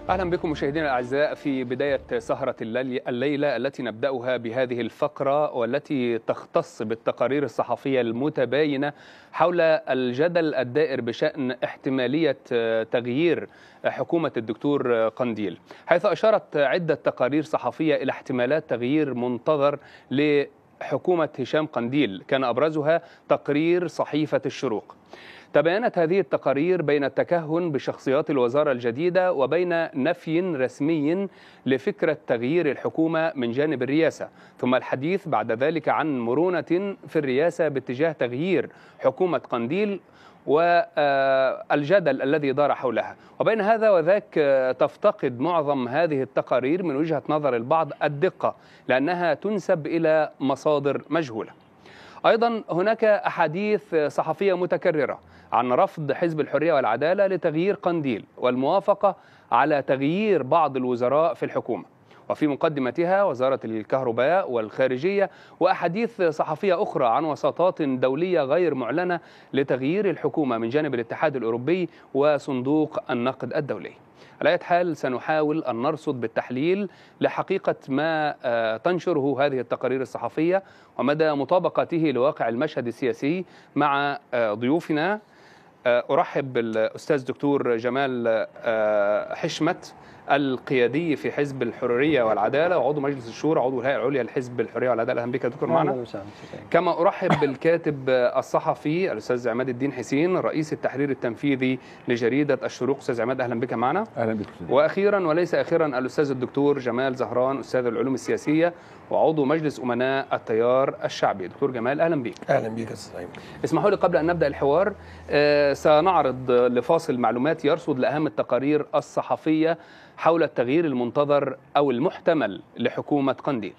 اهلا بكم مشاهدينا الاعزاء في بدايه سهره الليله التي نبداها بهذه الفقره والتي تختص بالتقارير الصحفيه المتباينه حول الجدل الدائر بشان احتماليه تغيير حكومه الدكتور قنديل حيث اشارت عده تقارير صحفيه الى احتمالات تغيير منتظر ل حكومة هشام قنديل كان أبرزها تقرير صحيفة الشروق تباينت هذه التقارير بين التكهن بشخصيات الوزارة الجديدة وبين نفي رسمي لفكرة تغيير الحكومة من جانب الرئاسة ثم الحديث بعد ذلك عن مرونة في الرئاسة باتجاه تغيير حكومة قنديل والجدل الذي دار حولها وبين هذا وذاك تفتقد معظم هذه التقارير من وجهة نظر البعض الدقة لأنها تنسب إلى مصادر مجهولة أيضا هناك أحاديث صحفية متكررة عن رفض حزب الحرية والعدالة لتغيير قنديل والموافقة على تغيير بعض الوزراء في الحكومة وفي مقدمتها وزارة الكهرباء والخارجية وأحاديث صحفية أخرى عن وساطات دولية غير معلنة لتغيير الحكومة من جانب الاتحاد الأوروبي وصندوق النقد الدولي على أي حال سنحاول أن نرصد بالتحليل لحقيقة ما تنشره هذه التقارير الصحفية ومدى مطابقته لواقع المشهد السياسي مع ضيوفنا أرحب بالأستاذ دكتور جمال حشمت القيادي في حزب الحريه والعداله وعضو مجلس الشورى عضو الهيئه العليا لحزب الحريه والعداله اهلا بك يا دكتور معنا كما ارحب بالكاتب الصحفي الاستاذ عماد الدين حسين رئيس التحرير التنفيذي لجريده الشروق استاذ عماد اهلا بك معنا اهلا بك واخيرا وليس اخيرا الاستاذ الدكتور جمال زهران استاذ العلوم السياسيه وعضو مجلس امناء التيار الشعبي دكتور جمال اهلا بك اهلا بك استاذ اسمحوا لي قبل ان نبدا الحوار آه سنعرض لفاصل معلومات يرصد لاهم التقارير الصحفيه حول التغيير المنتظر او المحتمل لحكومه قنديل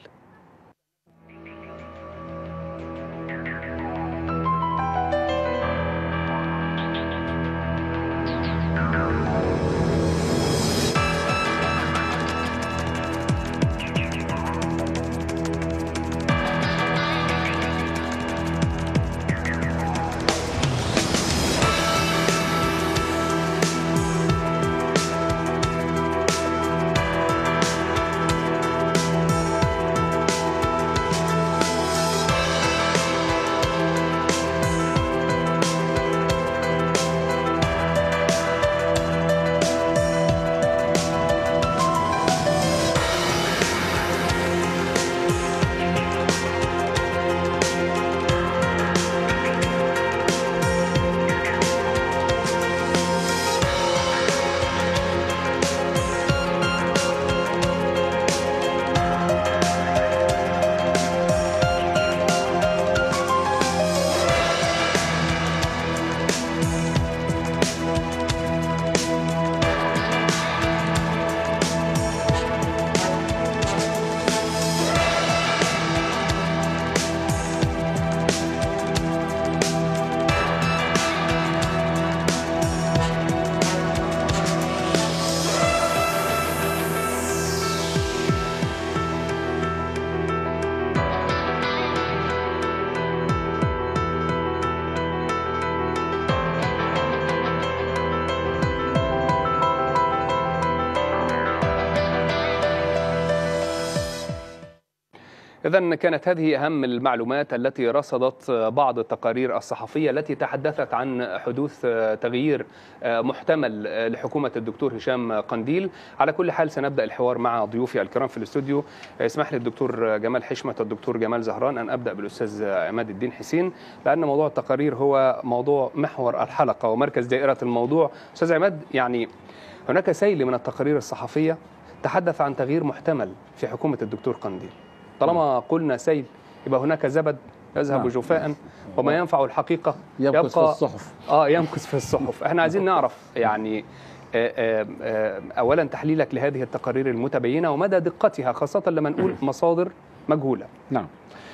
إذا كانت هذه أهم المعلومات التي رصدت بعض التقارير الصحفية التي تحدثت عن حدوث تغيير محتمل لحكومة الدكتور هشام قنديل على كل حال سنبدأ الحوار مع ضيوفي الكرام في الاستوديو اسمح لي الدكتور جمال حشمة الدكتور جمال زهران أن أبدأ بالأستاذ عماد الدين حسين لأن موضوع التقارير هو موضوع محور الحلقة ومركز دائرة الموضوع أستاذ عماد يعني هناك سيل من التقارير الصحفية تحدث عن تغيير محتمل في حكومة الدكتور قنديل طالما قلنا سيل يبقى هناك زبد يذهب نعم. جفاء وما ينفع الحقيقة يمكث في الصحف اه يمكث في الصحف احنا عايزين نعرف يعني آه، آه، آه، اولا تحليلك لهذه التقارير المتبينه ومدى دقتها خاصه لما نقول مصادر مجهوله نعم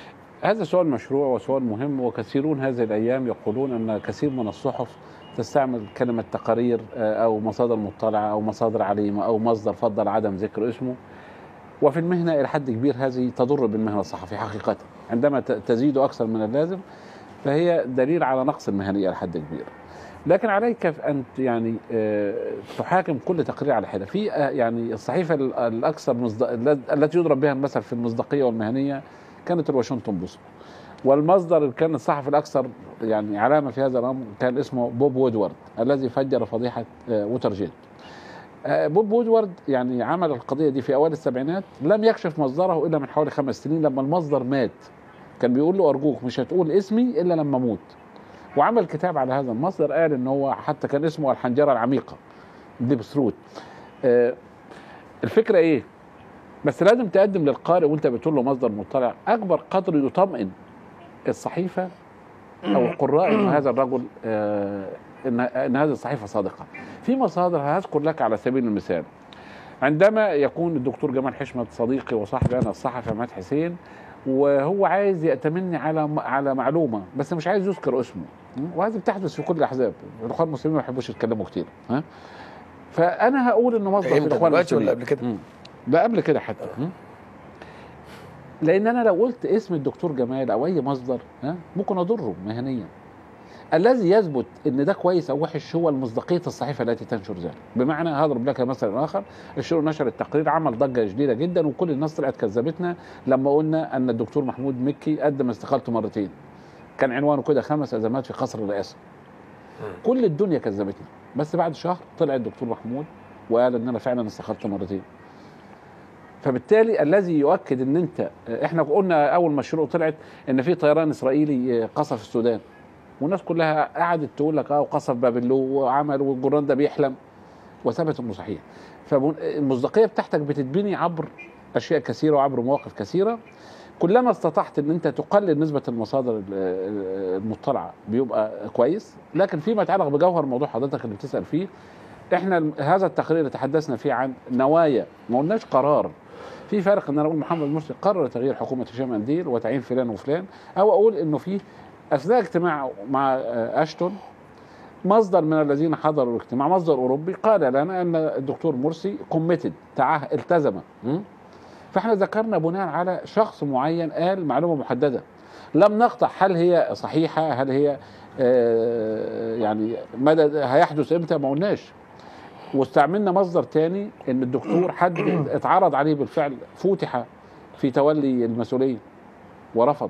هذا سؤال مشروع وسؤال مهم وكثيرون هذه الايام يقولون ان كثير من الصحف تستعمل كلمه تقارير آه، او مصادر مطلعه او مصادر عليمه او مصدر فضل عدم ذكر اسمه وفي المهنه الى حد كبير هذه تضر بالمهنه الصحفيه حقيقه عندما ت- تزيد اكثر من اللازم فهي دليل على نقص المهنيه الى حد كبير لكن عليك ان يعني آه، تحاكم كل تقرير على حده في آه، يعني الصحيفه ال- الاكثر مصدق التي يضرب بها المثل في المصداقيه والمهنيه كانت الواشنطن بوست والمصدر اللي كان الصحفي الاكثر يعني علامه في هذا الامر كان اسمه بوب وودورد الذي فجر فضيحه آه، ووترجيت آه، بوب وودورد يعني عمل القضيه دي في اوائل السبعينات لم يكشف مصدره الا من حوالي خمس سنين لما المصدر مات كان بيقول له ارجوك مش هتقول اسمي الا لما اموت وعمل كتاب على هذا المصدر قال ان هو حتى كان اسمه الحنجره العميقه ديب ثروت آه، الفكره ايه بس لازم تقدم للقارئ وانت بتقول له مصدر مطلع اكبر قدر يطمئن الصحيفه او القراء ان هذا الرجل آه، ان ان هذه الصحيفه صادقه في مصادر هذكر لك على سبيل المثال عندما يكون الدكتور جمال حشمت صديقي وصاحبي انا الصحفي عماد حسين وهو عايز يأتمني على على معلومه بس مش عايز يذكر اسمه وهذه بتحدث في كل الاحزاب الاخوان المسلمين ما يحبوش يتكلموا كتير ها فانا هقول انه مصدر في امتى الاخوان دلوقتي ولا المسلمين قبل كده؟ مم. لا قبل كده حتى مم. لان انا لو قلت اسم الدكتور جمال او اي مصدر ها ممكن اضره مهنيا الذي يثبت ان ده كويس او وحش هو المصداقيه الصحيفه التي تنشر ذلك بمعنى هضرب لك مثلا اخر الشروق نشر التقرير عمل ضجه شديده جدا وكل الناس طلعت كذبتنا لما قلنا ان الدكتور محمود مكي قدم استقالته مرتين كان عنوانه كده خمس ازمات في قصر الرئاسه كل الدنيا كذبتنا بس بعد شهر طلع الدكتور محمود وقال ان انا فعلا استقلت مرتين فبالتالي الذي يؤكد ان انت احنا قلنا اول ما الشروق طلعت ان في طيران اسرائيلي قصف السودان والناس كلها قعدت تقول لك اه وقصف بابلو وعمل والجران ده بيحلم وثبت انه صحيح فالمصداقيه بتاعتك بتتبني عبر اشياء كثيره وعبر مواقف كثيره كلما استطعت ان انت تقلل نسبه المصادر ال- ال- المطلعه بيبقى كويس لكن فيما يتعلق بجوهر موضوع حضرتك اللي بتسال فيه احنا الم- هذا التقرير اللي تحدثنا فيه عن نوايا ما قلناش قرار في فرق ان انا اقول محمد مرسي قرر تغيير حكومه هشام انديل وتعيين فلان وفلان او اقول انه في اثناء اجتماع مع آه، اشتون مصدر من الذين حضروا الاجتماع مصدر اوروبي قال لنا ان الدكتور مرسي كوميتد تعاه التزم م? فاحنا ذكرنا بناء على شخص معين قال معلومه محدده لم نقطع هل هي صحيحه هل هي آه، يعني مدى هيحدث امتى ما قلناش واستعملنا مصدر تاني ان الدكتور حد اتعرض عليه بالفعل فتح في تولي المسؤوليه ورفض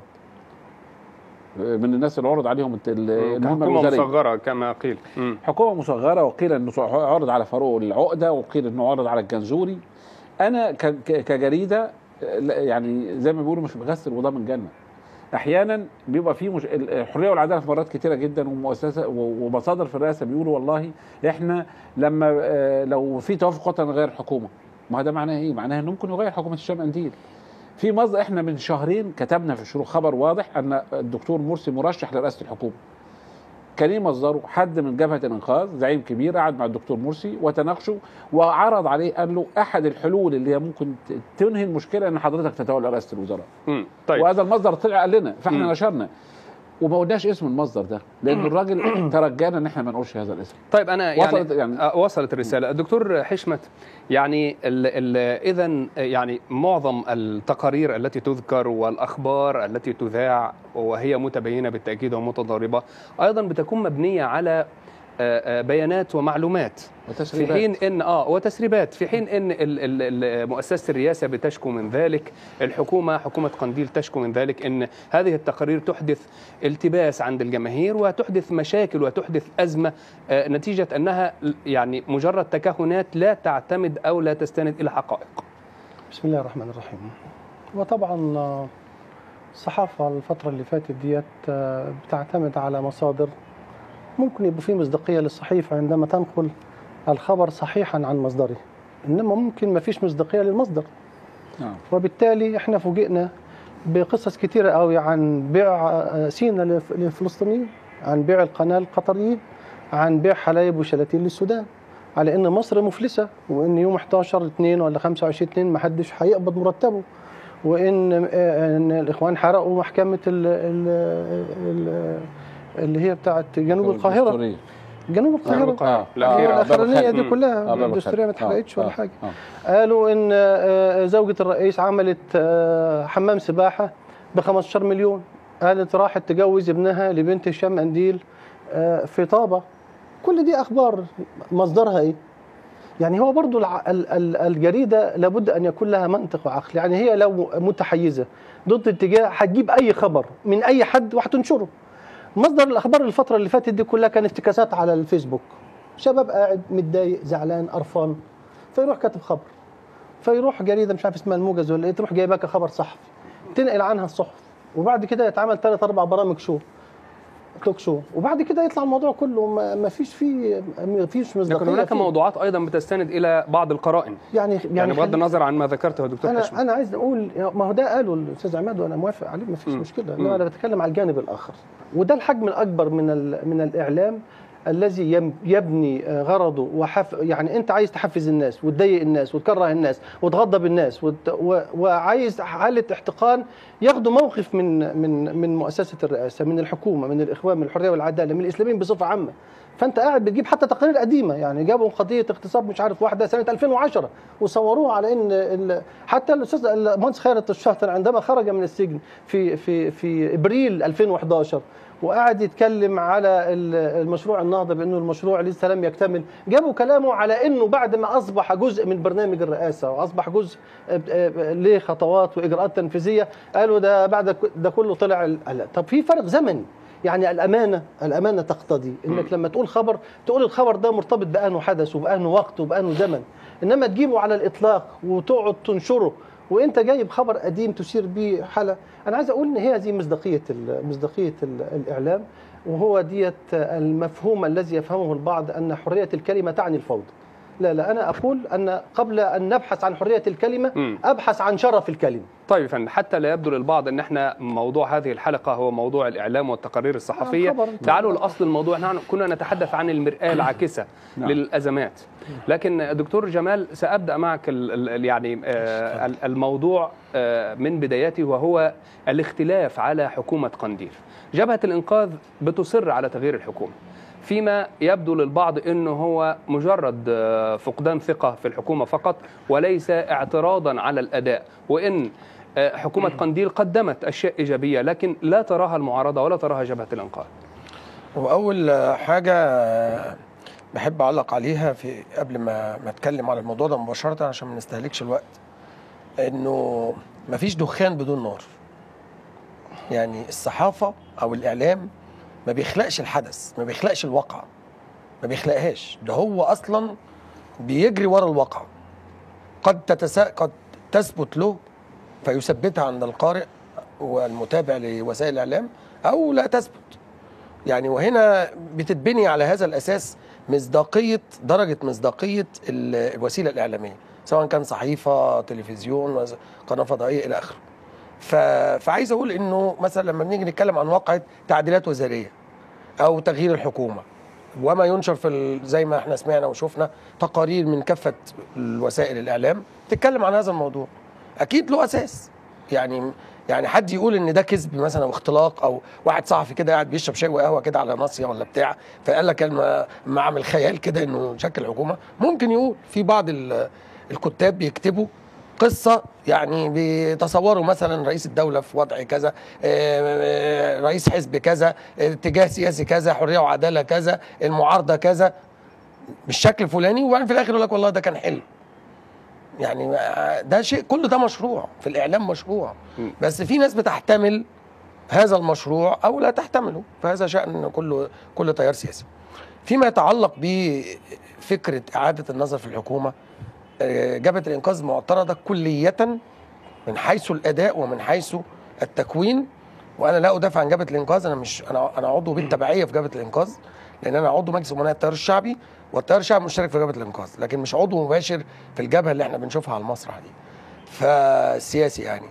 من الناس اللي عرض عليهم الت- المهمه حكومه الوزاريه مصغره كما قيل مم. حكومه مصغره وقيل انه عرض على فاروق العقده وقيل انه عرض على الجنزوري انا ك- ك- كجريده لا، يعني زي ما بيقولوا مش بغسل وضامن من جنه احيانا بيبقى في مش... الحريه والعداله في مرات كتيره جدا ومؤسسه و- ومصادر في الرئاسه بيقولوا والله احنا لما آه، لو في توافق وطني نغير الحكومه ما ده معناه ايه؟ معناه انه ممكن يغير حكومه هشام انديل في مصدر احنا من شهرين كتبنا في الشروق خبر واضح ان الدكتور مرسي مرشح لرئاسه الحكومه كان ايه مصدره؟ حد من جبهه الانقاذ زعيم كبير قعد مع الدكتور مرسي وتناقشوا وعرض عليه قال له احد الحلول اللي هي ممكن ت- تنهي المشكله ان حضرتك تتولى رئاسه الوزراء مم. طيب وهذا المصدر طلع قال لنا فاحنا مم. نشرنا وما قلناش اسم المصدر ده لان الراجل ترجانا ان احنا ما نقولش هذا الاسم طيب انا يعني وصلت يعني- آه، وصلت الرساله الدكتور حشمت يعني اذا يعني معظم التقارير التي تذكر والاخبار التي تذاع وهي متبينه بالتاكيد ومتضاربه ايضا بتكون مبنيه على آه، آه، بيانات ومعلومات في وتسريبات حين ان اه وتسريبات في حين ان ال- ال- ال- مؤسسه الرئاسه بتشكو من ذلك الحكومه حكومه قنديل تشكو من ذلك ان هذه التقارير تحدث التباس عند الجماهير وتحدث مشاكل وتحدث ازمه آه، نتيجه انها يعني مجرد تكهنات لا تعتمد او لا تستند الى حقائق بسم الله الرحمن الرحيم وطبعا آه، الصحافة الفترة اللي فاتت ديت آه، بتعتمد على مصادر ممكن يبقى في مصداقية للصحيفة عندما تنقل الخبر صحيحا عن مصدره إنما ممكن ما فيش مصداقية للمصدر نعم وبالتالي احنا فوجئنا بقصص كتيرة قوي عن بيع آه، سينا للف- للفلسطينيين عن بيع القناة للقطريين عن بيع حلايب وشلاتين للسودان على ان مصر مفلسه وان يوم 11 2 ولا 25 2 ما حدش هيقبض مرتبه وان آه، ان الاخوان حرقوا محكمه ال ال ال اللي هي بتاعت جنوب القاهره الدستورية. جنوب القاهره آه. الأخيرة. آه، الاخرانيه دي مم. كلها آه، باب الدستوريه ما الخير. اتحرقتش آه، ولا آه، حاجه آه. قالوا ان آه، زوجة الرئيس عملت آه، حمام سباحة ب 15 مليون قالت راحت تجوز ابنها لبنت هشام قنديل آه، في طابة كل دي اخبار مصدرها ايه يعني هو برضو الع- ال- ال- الجريده لابد ان يكون لها منطق وعقل يعني هي لو متحيزه ضد اتجاه هتجيب اي خبر من اي حد وهتنشره مصدر الاخبار الفتره اللي فاتت دي كلها كان افتكاسات على الفيسبوك شباب قاعد متضايق زعلان قرفان فيروح كاتب خبر فيروح جريده مش عارف اسمها الموجز ولا ايه تروح جايبها كخبر صحفي تنقل عنها الصحف وبعد كده يتعمل ثلاث اربع برامج شو توك شو وبعد كده يطلع الموضوع كله ما ما فيش فيه ما فيش مصداقيه لكن هناك فيه. موضوعات ايضا بتستند الى بعض القرائن يعني يعني, يعني بغض خلي- النظر عن ما ذكرته دكتور انا حشمت انا عايز اقول ما هو ده قاله الاستاذ عماد وانا موافق عليه ما فيش مم. مشكله مم. انما انا بتكلم على الجانب الاخر وده الحجم الاكبر من ال- من الاعلام الذي يم- يبني آه، غرضه وحف يعني انت عايز تحفز الناس وتضايق الناس وتكره الناس وتغضب الناس وت... و... وعايز حاله احتقان ياخدوا موقف من من من مؤسسه الرئاسه من الحكومه من الاخوان من الحريه والعداله من الاسلاميين بصفه عامه فانت قاعد بتجيب حتى تقارير قديمه يعني جابوا قضيه اغتصاب مش عارف واحده سنه 2010 وصوروها على ان ال... حتى الاستاذ المهندس خيرت الشاطر عندما خرج من السجن في في في ابريل 2011 وقعد يتكلم على ال- المشروع النهضه بانه المشروع لسه لم يكتمل جابوا كلامه على انه بعد ما اصبح جزء من برنامج الرئاسه واصبح جزء آه، آه، له خطوات واجراءات تنفيذيه قالوا ده بعد ده كله طلع ال- لا، طب في فرق زمني يعني الامانه الامانه تقتضي انك لما تقول خبر تقول الخبر ده مرتبط بانه حدث وبانه وقت وبانه زمن انما تجيبه على الاطلاق وتقعد تنشره وانت جايب خبر قديم تثير بيه حاله انا عايز اقول ان هي دي مصداقيه ال- مصداقيه ال- الاعلام وهو ديت المفهوم الذي يفهمه البعض ان حريه الكلمه تعني الفوضى لا لا انا اقول ان قبل ان نبحث عن حريه الكلمه مم. ابحث عن شرف الكلمه طيب يا فندم حتى لا يبدو للبعض ان احنا موضوع هذه الحلقه هو موضوع الاعلام والتقارير الصحفيه خبر. تعالوا لاصل الموضوع نحن كنا نتحدث عن المراه العاكسه نعم. للازمات لكن دكتور جمال سابدا معك ال ال يعني آه ال- الموضوع آه من بدايته وهو الاختلاف على حكومه قنديل جبهه الانقاذ بتصر على تغيير الحكومه فيما يبدو للبعض انه هو مجرد آه، فقدان ثقه في الحكومه فقط وليس اعتراضا على الاداء وان آه، حكومه قنديل قدمت اشياء ايجابيه لكن لا تراها المعارضه ولا تراها جبهه الانقاذ واول حاجه بحب اعلق عليها في قبل ما ما اتكلم على الموضوع ده مباشره عشان ما نستهلكش الوقت انه مفيش دخان بدون نار يعني الصحافه او الاعلام ما بيخلقش الحدث ما بيخلقش الواقع ما بيخلقهاش ده هو اصلا بيجري ورا الواقع قد تتسا... قد تثبت له فيثبتها عند القارئ والمتابع لوسائل الاعلام او لا تثبت يعني وهنا بتتبني على هذا الاساس مصداقيه درجه مصداقيه ال- الوسيله الاعلاميه سواء كان صحيفه تلفزيون وز- قناه فضائيه الى اخره ف... فعايز اقول انه مثلا لما بنيجي نتكلم عن واقعه تعديلات وزاريه او تغيير الحكومه وما ينشر في ال... زي ما احنا سمعنا وشفنا تقارير من كافه الوسائل الاعلام تتكلم عن هذا الموضوع اكيد له اساس يعني يعني حد يقول ان ده كذب مثلا او اختلاق او واحد صحفي كده قاعد بيشرب شاي وقهوه كده على ناصيه ولا بتاع فقال لك انا ما اعمل خيال كده انه شكل حكومه ممكن يقول في بعض ال- الكتاب بيكتبوا قصه يعني بيتصوروا مثلا رئيس الدوله في وضع كذا آه، رئيس حزب كذا اتجاه سياسي كذا حريه وعداله كذا المعارضه كذا بالشكل الفلاني وبعدين في الاخر يقول لك والله ده كان حلم يعني ده شيء كل ده مشروع في الاعلام مشروع م. بس في ناس بتحتمل هذا المشروع او لا تحتمله فهذا شان كل كل تيار سياسي فيما يتعلق بفكره اعاده النظر في الحكومه آه، جبهه الانقاذ معترضه كليه من حيث الاداء ومن حيث التكوين وانا لا ادافع عن جبهه الانقاذ انا مش انا انا عضو بالتبعيه في جبهه الانقاذ لان انا عضو مجلس امناء التيار الشعبي والتيار الشعبي مشترك في جبهه الانقاذ لكن مش عضو مباشر في الجبهه اللي احنا بنشوفها على المسرح دي فسياسي يعني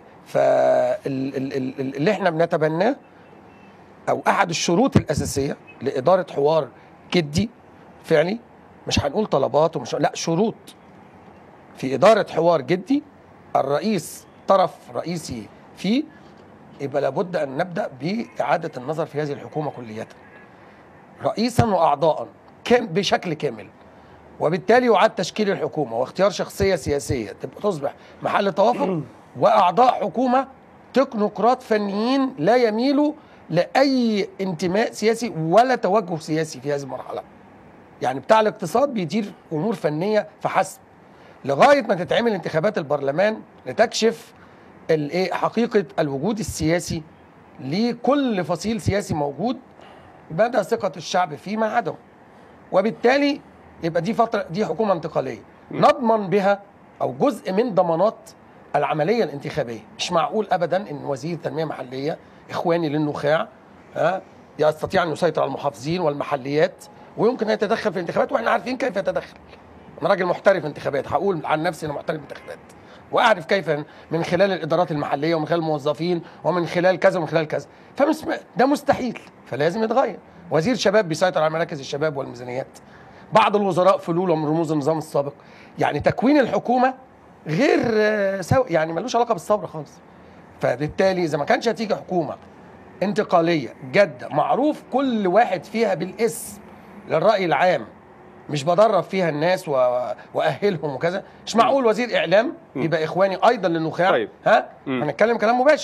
فاللي احنا بنتبناه او احد الشروط الاساسيه لاداره حوار جدي فعلي مش هنقول طلبات ومش لا شروط في اداره حوار جدي الرئيس طرف رئيسي فيه يبقى لابد ان نبدا باعاده النظر في هذه الحكومه كليه رئيسا واعضاء كام بشكل كامل وبالتالي يعاد تشكيل الحكومه واختيار شخصيه سياسيه تبقى تصبح محل توافق واعضاء حكومه تكنوقراط فنيين لا يميلوا لاي انتماء سياسي ولا توجه سياسي في هذه المرحله يعني بتاع الاقتصاد بيدير امور فنيه فحسب لغايه ما تتعمل انتخابات البرلمان لتكشف الايه حقيقه الوجود السياسي لكل فصيل سياسي موجود مدى ثقه الشعب فيه مع عدمه وبالتالي يبقى دي فتره دي حكومه انتقاليه نضمن بها او جزء من ضمانات العمليه الانتخابيه مش معقول ابدا ان وزير تنميه محليه اخواني للنخاع ها يستطيع ان يسيطر على المحافظين والمحليات ويمكن ان يتدخل في الانتخابات واحنا عارفين كيف يتدخل انا راجل محترف انتخابات هقول عن نفسي انا محترف انتخابات واعرف كيف من خلال الادارات المحليه ومن خلال الموظفين ومن خلال كذا ومن خلال كذا فمش ده مستحيل فلازم يتغير وزير شباب بيسيطر على مراكز الشباب والميزانيات بعض الوزراء فلول من رموز النظام السابق يعني تكوين الحكومه غير آه، سو يعني ملوش علاقه بالثوره خالص فبالتالي اذا ما كانش هتيجي حكومه انتقاليه جاده معروف كل واحد فيها بالاسم للراي العام مش بدرب فيها الناس و... واهلهم وكذا مش معقول وزير اعلام يبقى اخواني ايضا للنخاع طيب. ها مم. هنتكلم كلام مباشر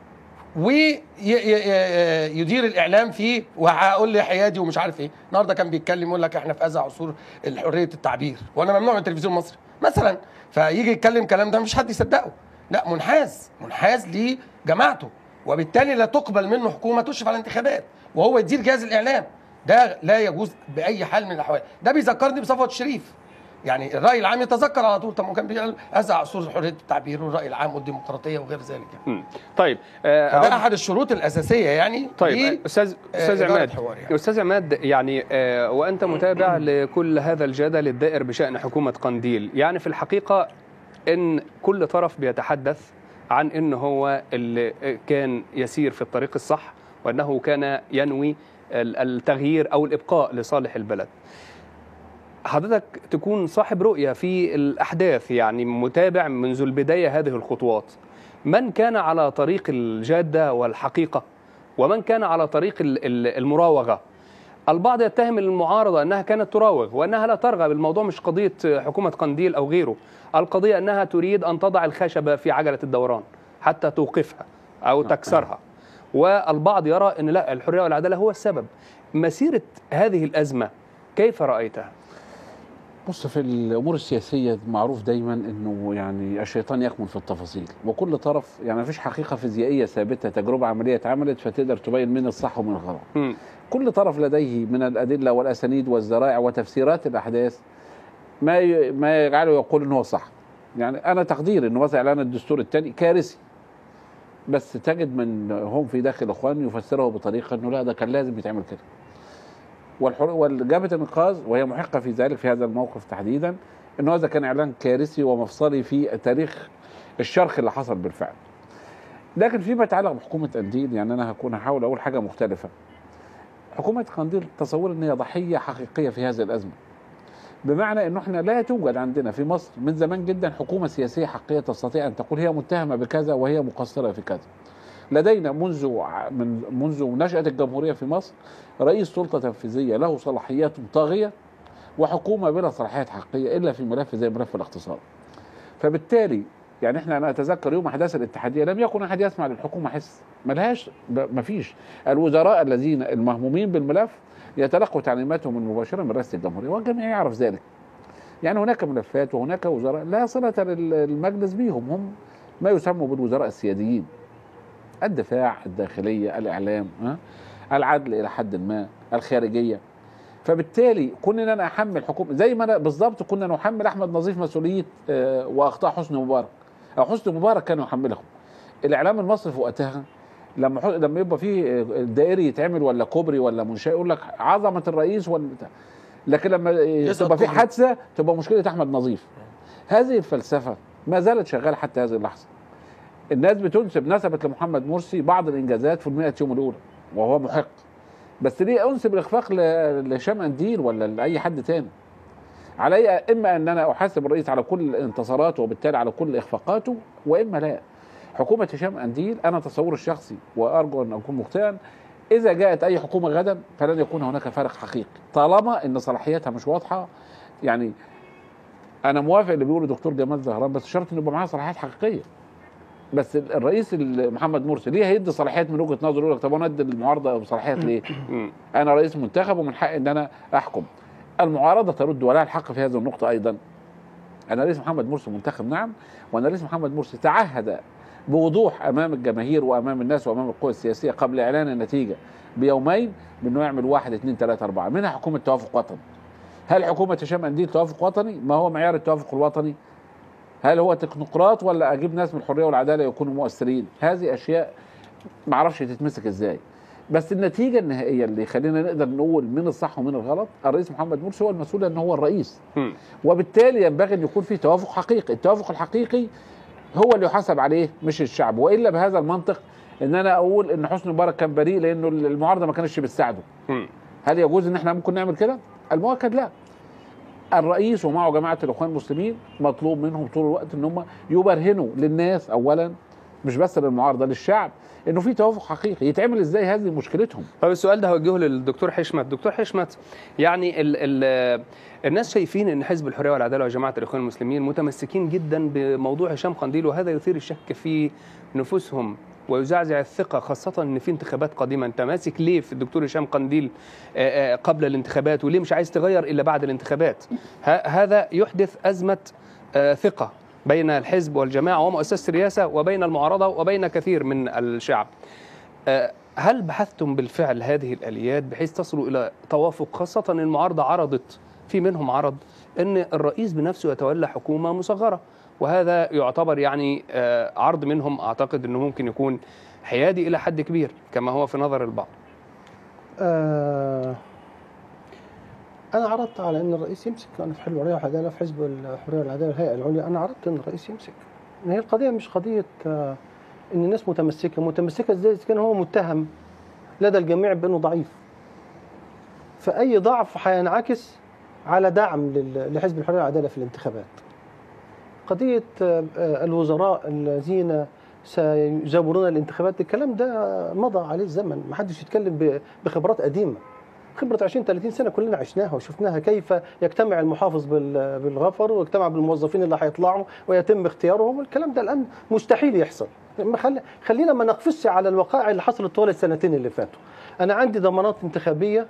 ويدير الاعلام فيه وهقول لي حيادي ومش عارف ايه النهارده كان بيتكلم يقول لك احنا في اذى عصور حريه التعبير وانا ممنوع من التلفزيون المصري مثلا فيجي يتكلم كلام ده مش حد يصدقه لا منحاز منحاز لجماعته وبالتالي لا تقبل منه حكومه تشرف على الانتخابات وهو يدير جهاز الاعلام ده لا يجوز باي حال من الاحوال ده بيذكرني بصفوت الشريف يعني الراي العام يتذكر على طول طب ما كان بيقول اذى عصور حريه التعبير والراي العام والديمقراطيه وغير ذلك يعني. مم. طيب آه، فده أود- احد الشروط الاساسيه يعني طيب ليه؟ استاذ استاذ إدارة عماد حوار يعني. استاذ عماد يعني آه، وانت متابع لكل هذا الجدل الدائر بشان حكومه قنديل يعني في الحقيقه ان كل طرف بيتحدث عن ان هو اللي كان يسير في الطريق الصح وانه كان ينوي ال- التغيير او الابقاء لصالح البلد حضرتك تكون صاحب رؤية في الأحداث يعني متابع منذ البداية هذه الخطوات من كان على طريق الجادة والحقيقة ومن كان على طريق ال- ال- المراوغة البعض يتهم المعارضة أنها كانت تراوغ وأنها لا ترغب الموضوع مش قضية حكومة قنديل أو غيره القضية أنها تريد أن تضع الخشبة في عجلة الدوران حتى توقفها أو تكسرها والبعض يرى أن لا الحرية والعدالة هو السبب مسيرة هذه الأزمة كيف رأيتها؟ بص في الامور السياسيه معروف دايما انه يعني الشيطان يكمن في التفاصيل وكل طرف يعني ما فيش حقيقه فيزيائيه ثابته تجربه عمليه اتعملت فتقدر تبين من الصح ومن الغلط مم. كل طرف لديه من الادله والاسانيد والذرائع وتفسيرات الاحداث ما ي- ما يجعله يقول ان هو صح يعني انا تقديري انه مثلا اعلان الدستور الثاني كارثي بس تجد من هم في داخل الاخوان يفسره بطريقه انه لا ده كان لازم يتعمل كده والحر... والجبهه الانقاذ وهي محقه في ذلك في هذا الموقف تحديدا انه هذا كان اعلان كارثي ومفصلي في تاريخ الشرخ اللي حصل بالفعل لكن فيما يتعلق بحكومه قنديل يعني انا هكون هحاول اقول حاجه مختلفه حكومه قنديل تصور ان هي ضحيه حقيقيه في هذه الازمه بمعنى انه احنا لا توجد عندنا في مصر من زمان جدا حكومه سياسيه حقيقيه تستطيع ان تقول هي متهمه بكذا وهي مقصره في كذا لدينا منذ ع- من منذ نشاه الجمهوريه في مصر رئيس سلطه تنفيذيه له صلاحيات طاغيه وحكومه بلا صلاحيات حقيقيه الا في ملف زي ملف الاقتصاد. فبالتالي يعني احنا انا اتذكر يوم احداث الاتحاديه لم يكن احد يسمع للحكومه حس ملهاش ب- مفيش الوزراء الذين المهمومين بالملف يتلقوا تعليماتهم مباشره من رئاسه الجمهوريه والجميع يعرف ذلك. يعني هناك ملفات وهناك وزراء لا صله للمجلس بهم هم ما يسمى بالوزراء السياديين. الدفاع، الداخليه، الاعلام، ها؟ العدل الى حد ما، الخارجيه. فبالتالي كنا ان انا احمل حكومه زي ما انا بالظبط كنا نحمل احمد نظيف مسؤوليه آه، واخطاء حسني مبارك او حسني مبارك كان يحملهم الاعلام المصري في وقتها لما حو- لما يبقى فيه آه، دائري يتعمل ولا كوبري ولا منشاه يقول لك عظمه الرئيس ولا بتاع. لكن لما آه، يسقط تبقى في كوبري. حادثه تبقى مشكله احمد نظيف هذه الفلسفه ما زالت شغاله حتى هذه اللحظه الناس بتنسب نسبت لمحمد مرسي بعض الانجازات في المئة يوم الاولى وهو محق بس ليه انسب الاخفاق ل- لهشام انديل ولا لاي حد تاني علي اما ان انا احاسب الرئيس على كل انتصاراته وبالتالي على كل اخفاقاته واما لا حكومه هشام انديل انا تصوري الشخصي وارجو ان اكون مخطئا اذا جاءت اي حكومه غدا فلن يكون هناك فارق حقيقي طالما ان صلاحياتها مش واضحه يعني انا موافق اللي بيقوله دكتور جمال زهران بس شرط انه يبقى معاه صلاحيات حقيقيه بس الرئيس ال- محمد مرسي ليه هيدي صلاحيات من وجهه نظره يقول لك طب انا ادي المعارضه صلاحيات ليه؟ مم. انا رئيس منتخب ومن حقي ان انا احكم المعارضه ترد ولها الحق في هذه النقطه ايضا ان الرئيس محمد مرسي منتخب نعم وان الرئيس محمد مرسي تعهد بوضوح امام الجماهير وامام الناس وامام القوى السياسيه قبل اعلان النتيجه بيومين بانه يعمل واحد اثنين ثلاثه اربعه منها حكومه توافق وطني. هل حكومه هشام انديل توافق وطني؟ ما هو معيار التوافق الوطني؟ هل هو تكنوقراط ولا اجيب ناس من الحريه والعداله يكونوا مؤثرين؟ هذه اشياء ما اعرفش تتمسك ازاي. بس النتيجه النهائيه اللي خلينا نقدر نقول من الصح ومن الغلط الرئيس محمد مرسي هو المسؤول ان هو الرئيس مم. وبالتالي ينبغي ان يكون في توافق حقيقي التوافق الحقيقي هو اللي يحاسب عليه مش الشعب والا بهذا المنطق ان انا اقول ان حسني مبارك كان بريء لانه المعارضه ما كانتش بتساعده مم. هل يجوز ان احنا ممكن نعمل كده المؤكد لا الرئيس ومعه جماعه الاخوان المسلمين مطلوب منهم طول الوقت ان هم يبرهنوا للناس اولا مش بس للمعارضه للشعب انه في توافق حقيقي يتعمل ازاي هذه مشكلتهم طب السؤال ده هوجهه للدكتور حشمت دكتور حشمت يعني ال ال الناس شايفين ان حزب الحريه والعداله وجماعه الاخوان المسلمين متمسكين جدا بموضوع هشام قنديل وهذا يثير الشك في نفوسهم ويزعزع الثقه خاصه ان في انتخابات قادمه انت ماسك ليه في الدكتور هشام قنديل آه، آه، قبل الانتخابات وليه مش عايز تغير الا بعد الانتخابات ه- هذا يحدث ازمه آه، ثقه بين الحزب والجماعه ومؤسسه الرئاسه وبين المعارضه وبين كثير من الشعب آه، هل بحثتم بالفعل هذه الاليات بحيث تصلوا الى توافق خاصه إن المعارضه عرضت في منهم عرض ان الرئيس بنفسه يتولى حكومه مصغره وهذا يعتبر يعني آه، عرض منهم اعتقد انه ممكن يكون حيادي الى حد كبير كما هو في نظر البعض آه انا عرضت على ان الرئيس يمسك انا في حزب الحريه والعداله في حزب الحريه والعداله الهيئه العليا انا عرضت ان الرئيس يمسك ان هي القضيه مش قضيه آه ان الناس متمسكه متمسكه ازاي اذا كان هو متهم لدى الجميع بانه ضعيف فاي ضعف هينعكس على دعم لل- لحزب الحريه والعداله في الانتخابات قضيه آه، آه، الوزراء الذين سيزورون الانتخابات الكلام ده مضى عليه الزمن ما حدش يتكلم ب- بخبرات قديمه خبرة 20 30 سنة كلنا عشناها وشفناها كيف يجتمع المحافظ بال- بالغفر ويجتمع بالموظفين اللي هيطلعوا ويتم اختيارهم الكلام ده الآن مستحيل يحصل ما خل... خلينا ما نقفزش على الوقائع اللي حصلت طوال السنتين اللي فاتوا أنا عندي ضمانات انتخابية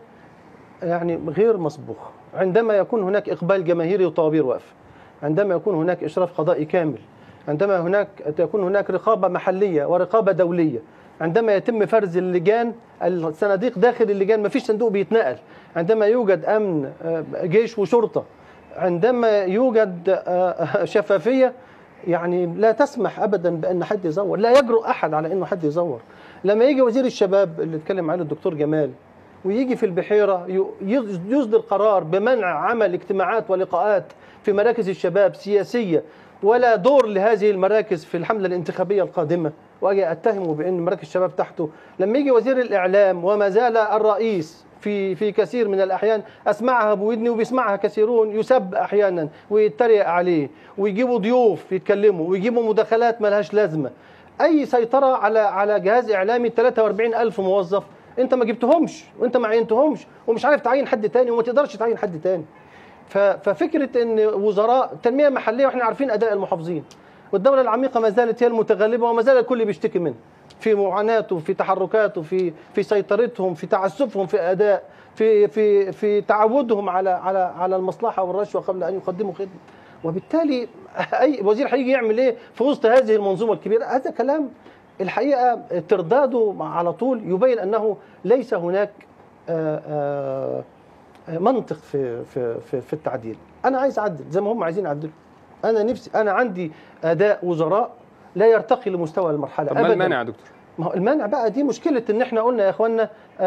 يعني غير مسبوقة عندما يكون هناك إقبال جماهيري وطوابير واقفة عندما يكون هناك إشراف قضائي كامل عندما هناك تكون هناك رقابة محلية ورقابة دولية عندما يتم فرز اللجان الصناديق داخل اللجان ما فيش صندوق بيتنقل عندما يوجد أمن آه، جيش وشرطة عندما يوجد آه، شفافية يعني لا تسمح ابدا بان حد يزور لا يجرؤ احد على انه حد يزور لما يجي وزير الشباب اللي اتكلم عنه الدكتور جمال ويجي في البحيره ي- يصدر قرار بمنع عمل اجتماعات ولقاءات في مراكز الشباب سياسيه ولا دور لهذه المراكز في الحمله الانتخابيه القادمه واجي اتهمه بان مراكز الشباب تحته لما يجي وزير الاعلام وما زال الرئيس في في كثير من الاحيان اسمعها بودني وبيسمعها كثيرون يسب احيانا ويتريق عليه ويجيبوا ضيوف يتكلموا ويجيبوا مداخلات ملهاش لازمه اي سيطره على على جهاز اعلامي 43 الف موظف انت ما جبتهمش وانت ما عينتهمش ومش عارف تعين حد تاني وما تقدرش تعين حد تاني ف- ففكره ان وزراء تنميه محليه واحنا عارفين اداء المحافظين والدوله العميقه ما زالت هي المتغلبه وما زال الكل بيشتكي منها في معاناته في تحركاته في في سيطرتهم في تعسفهم في اداء في في في تعودهم على على على المصلحه والرشوه قبل ان يقدموا خدمه وبالتالي اي وزير هيجي يعمل ايه في وسط هذه المنظومه الكبيره هذا كلام الحقيقه ترداده على طول يبين انه ليس هناك آه، آه، منطق في في في, في التعديل انا عايز اعدل زي ما هم عايزين يعدلوا انا نفسي انا عندي اداء وزراء لا يرتقي لمستوى المرحله طب ما أبداً. المانع يا دكتور؟ ما هو المانع بقى دي مشكله ان احنا قلنا يا اخوانا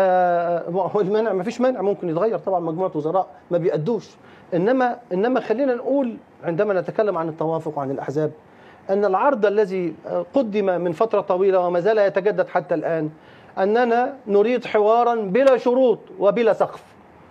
آه ما هو المانع ما فيش مانع ممكن يتغير طبعا مجموعه وزراء ما بيأدوش انما انما خلينا نقول عندما نتكلم عن التوافق وعن الاحزاب ان العرض الذي آه، قدم من فتره طويله وما زال يتجدد حتى الان اننا نريد حوارا بلا شروط وبلا سقف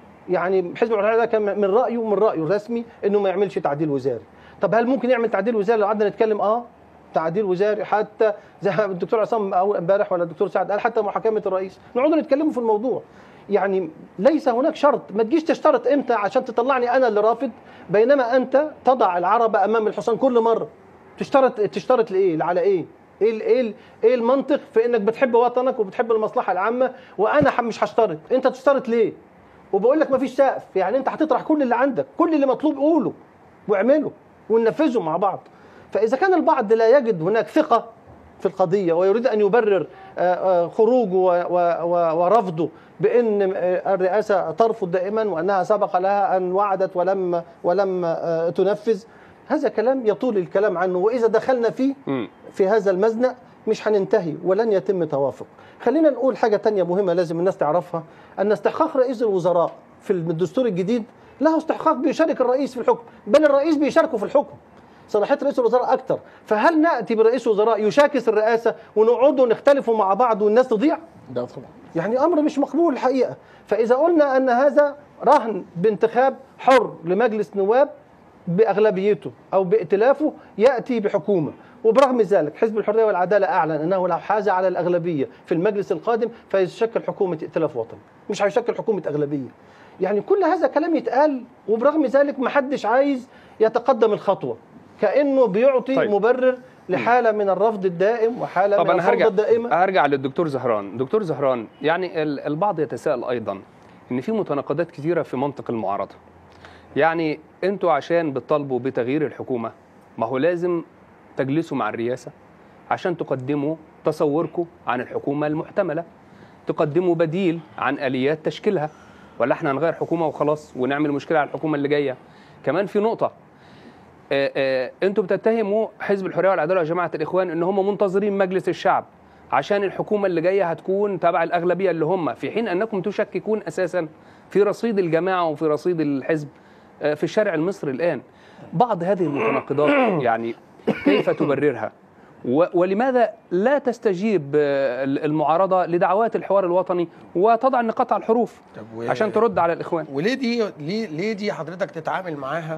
يعني حزب الحريه ده كان من رايه من رايه الرسمي انه ما يعملش تعديل وزاري طب هل ممكن يعمل تعديل وزاري لو قعدنا نتكلم اه تعديل وزاري حتى زي ما الدكتور عصام أول امبارح ولا الدكتور سعد قال حتى محاكمه الرئيس نقعد نتكلموا في الموضوع يعني ليس هناك شرط ما تجيش تشترط امتى عشان تطلعني انا اللي رافض بينما انت تضع العربه امام الحصان كل مره تشترط تشترط لايه على ايه ايه ال- ايه ال- ايه المنطق في انك بتحب وطنك وبتحب المصلحه العامه وانا ح- مش هشترط انت تشترط ليه وبقول لك مفيش سقف يعني انت هتطرح كل اللي عندك كل اللي مطلوب قوله واعمله وننفذه مع بعض فاذا كان البعض لا يجد هناك ثقه في القضيه ويريد ان يبرر آه، آه، خروجه و- و- و- ورفضه بان آه، الرئاسه ترفض دائما وانها سبق لها ان وعدت ولم ولم آه، تنفذ هذا كلام يطول الكلام عنه واذا دخلنا فيه مم. في هذا المزنق مش هننتهي ولن يتم توافق خلينا نقول حاجة تانية مهمة لازم الناس تعرفها أن استحقاق رئيس الوزراء في الدستور الجديد له استحقاق بيشارك الرئيس في الحكم بل الرئيس بيشاركه في الحكم صلاحية رئيس الوزراء أكتر فهل نأتي برئيس وزراء يشاكس الرئاسة ونقعدوا نختلفوا مع بعض والناس تضيع ده طبعا يعني امر مش مقبول الحقيقه فاذا قلنا ان هذا رهن بانتخاب حر لمجلس نواب باغلبيته او بائتلافه ياتي بحكومه وبرغم ذلك حزب الحريه والعداله اعلن انه لو حاز على الاغلبيه في المجلس القادم فيشكل حكومه ائتلاف وطني مش هيشكل حكومه اغلبيه يعني كل هذا كلام يتقال وبرغم ذلك ما حدش عايز يتقدم الخطوه كانه بيعطي طيب. طيب. مبرر لحاله من الرفض الدائم وحاله طب من انا الفوضى هرجع الدائمه هرجع للدكتور زهران دكتور زهران يعني ال- البعض يتساءل ايضا ان في متناقضات كثيره في منطق المعارضه يعني انتوا عشان بتطالبوا بتغيير الحكومه ما هو لازم تجلسوا مع الرئاسه عشان تقدموا تصوركم عن الحكومه المحتمله تقدموا بديل عن اليات تشكيلها ولا احنا هنغير حكومه وخلاص ونعمل مشكله على الحكومه اللي جايه كمان في نقطه آه، آه، انتوا بتتهموا حزب الحريه والعداله وجماعه الاخوان ان هم منتظرين مجلس الشعب عشان الحكومه اللي جايه هتكون تبع الاغلبيه اللي هم في حين انكم تشككون اساسا في رصيد الجماعه وفي رصيد الحزب آه، في الشارع المصري الان بعض هذه المتناقضات يعني كيف تبررها و- ولماذا لا تستجيب آه، المعارضه لدعوات الحوار الوطني وتضع النقاط على الحروف طب و- عشان ترد على الاخوان وليه دي ليه ليه دي حضرتك تتعامل معاها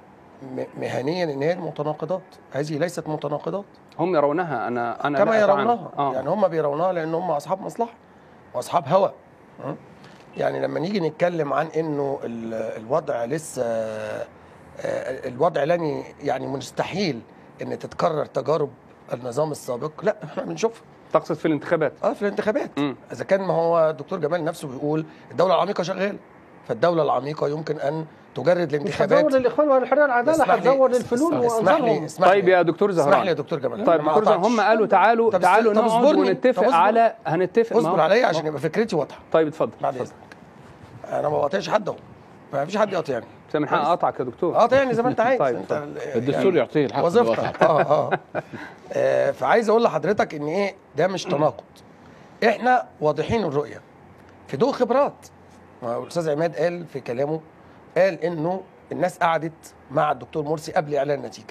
م- مهنيا ان هي متناقضات هذه ليست متناقضات هم يرونها انا انا كما لا أتعنى. يرونها آه. يعني هم بيرونها لان هم اصحاب مصلحه واصحاب هوى م? يعني لما نيجي نتكلم عن انه ال- الوضع لسه آه، الوضع لن ي- يعني مستحيل ان تتكرر تجارب النظام السابق لا احنا بنشوفها تقصد في الانتخابات اه في الانتخابات مم. اذا كان ما هو الدكتور جمال نفسه بيقول الدوله العميقه شغاله فالدوله العميقه يمكن ان تجرد مش الانتخابات هتزور للاخوان والحريه والعداله اسمح لي- هتزور للفلول اسمح- اسمح لي وانظارهم اسمح طيب لي يا دكتور اسمح زهران لي يا دكتور جمال طيب أنا ما دكتور زهران قطعتش. هم قالوا تعالوا طب تعالوا است- طب نقعد اصبرني. ونتفق طب اصبر. على هنتفق ما اصبر هو- عليا عشان يبقى فكرتي واضحه طيب اتفضل بعد اتفضل. اذنك انا ما بقاطعش حد اهو ما فيش حد يقاطعني بس من حق اقطعك يا دكتور قاطعني زي ما انت عايز طيب، انت ال- الدستور يعني يعطيه الحق وظيفتك اه اه آه، فعايز اقول لحضرتك ان ايه ده مش تناقض احنا واضحين الرؤيه في ضوء خبرات ما هو الاستاذ عماد قال في كلامه قال انه الناس قعدت مع الدكتور مرسي قبل اعلان النتيجه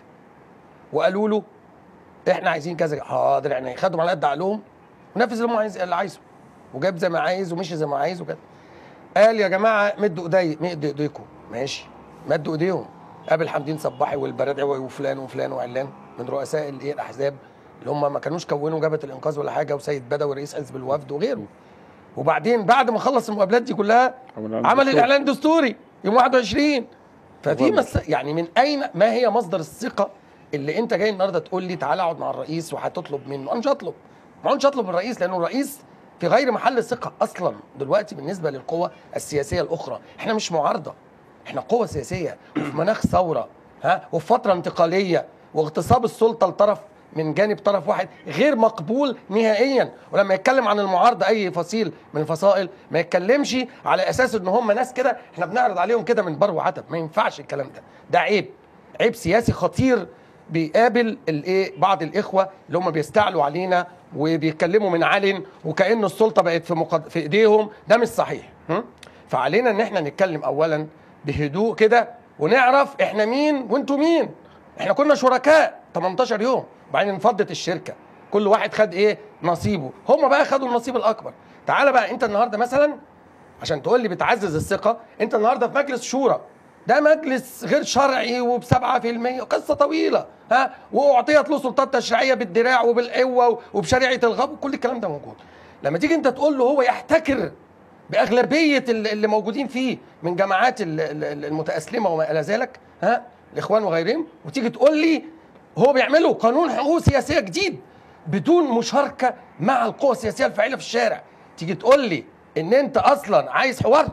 وقالوا له احنا عايزين كذا حاضر يعني خدوا على قد عقلهم ونفذ اللي هم عايز اللي عايزه وجاب زي ما عايز ومشي زي ما عايز وكده قال يا جماعه مدوا ايدي مدوا ايديكم ماشي مدوا ايديهم قابل حمدين صباحي والبرادعي وفلان وفلان وعلان من رؤساء الايه الاحزاب اللي هم ما كانوش كونوا جبهه الانقاذ ولا حاجه وسيد بدوي رئيس حزب الوفد وغيره وبعدين بعد ما خلص المقابلات دي كلها عمل الاعلان الدستوري يوم 21 ففي مس... يعني من اين ما هي مصدر الثقه اللي انت جاي النهارده تقول لي تعالى اقعد مع الرئيس وهتطلب منه انا مش هطلب ما مش هطلب من الرئيس لانه الرئيس في غير محل الثقه اصلا دلوقتي بالنسبه للقوى السياسيه الاخرى احنا مش معارضه احنا قوه سياسيه وفي مناخ ثوره ها وفي فتره انتقاليه واغتصاب السلطه لطرف من جانب طرف واحد غير مقبول نهائيا ولما يتكلم عن المعارضه اي فصيل من الفصائل ما يتكلمش على اساس ان هم ناس كده احنا بنعرض عليهم كده من بر وعتب ما ينفعش الكلام ده ده عيب عيب سياسي خطير بيقابل الايه بعض الاخوه اللي هم بيستعلوا علينا وبيتكلموا من علن وكأن السلطه بقت في مقد... في ايديهم ده مش صحيح هم؟ فعلينا ان احنا نتكلم اولا بهدوء كده ونعرف احنا مين وانتوا مين احنا كنا شركاء 18 يوم وبعدين انفضت الشركه كل واحد خد ايه نصيبه هم بقى خدوا النصيب الاكبر تعالى بقى انت النهارده مثلا عشان تقول لي بتعزز الثقه انت النهارده في مجلس شورى ده مجلس غير شرعي وب 7% قصه طويله ها واعطيت له سلطات تشريعيه بالدراع وبالقوه وبشريعه الغاب وكل الكلام ده موجود لما تيجي انت تقول له هو يحتكر باغلبيه ال- اللي موجودين فيه من جماعات ال- ال- المتاسلمه وما الى ذلك ها الاخوان وغيرهم وتيجي تقول لي هو بيعملوا قانون حقوق سياسيه جديد بدون مشاركه مع القوى السياسيه الفاعله في الشارع تيجي تقول لي ان انت اصلا عايز حوار